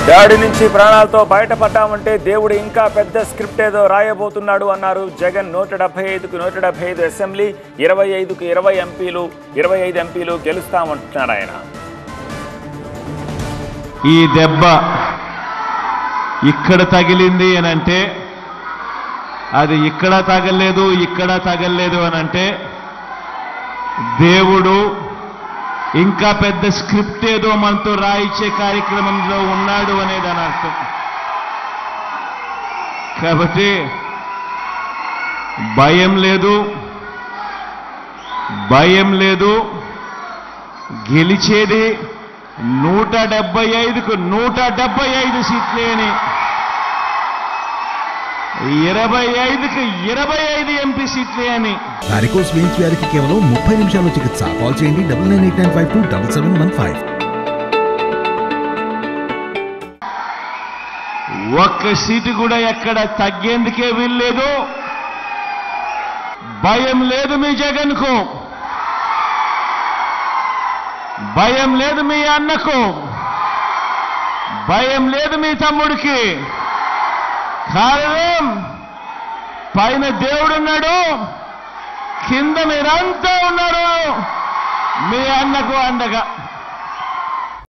దాడి నుంచి ప్రాణాలతో బయటపడ్డామంటే దేవుడు ఇంకా పెద్ద స్క్రిప్ట్ ఏదో రాయబోతున్నాడు అన్నారు జగన్ నూట డెబ్బై ఐదుకు నూట డెబ్బై ఐదు అసెంబ్లీ ఇరవై ఐదుకు ఇరవై ఎంపీలు ఇరవై ఐదు ఎంపీలు గెలుస్తామంటున్నారు ఆయన ఈ దెబ్బ ఇక్కడ తగిలింది అని అంటే అది ఇక్కడ తగలేదు ఇక్కడ తగలేదు అని అంటే దేవుడు ఇంకా పెద్ద స్క్రిప్ట్ ఏదో మనతో రాయించే కార్యక్రమంలో ఉన్నాడు అనేది అని అర్థం కాబట్టి భయం లేదు భయం లేదు గెలిచేది నూట డెబ్బై ఐదుకు నూట డెబ్బై ఐదు సీట్లే అని ఇరవై ఐదుకు ఇరవై ఐదు ఎంపీ సీట్లే అని వారికోస్ వెయిన్స్ వ్యాధికి కేవలం ముప్పై నిమిషాల్లో చికిత్స కాల్ చేయండి double nine eight nine five two double seven one five ఒక్క సీటు కూడా ఎక్కడ తగ్గేందుకే వీల్లేదు భయం లేదు మీ జగన్కు భయం లేదు మీ అన్నకు భయం లేదు మీ తమ్ముడికి కారణం పైన దేవుడున్నాడు కింద మీరంతా ఉన్నారు మీ అన్నకు అండగా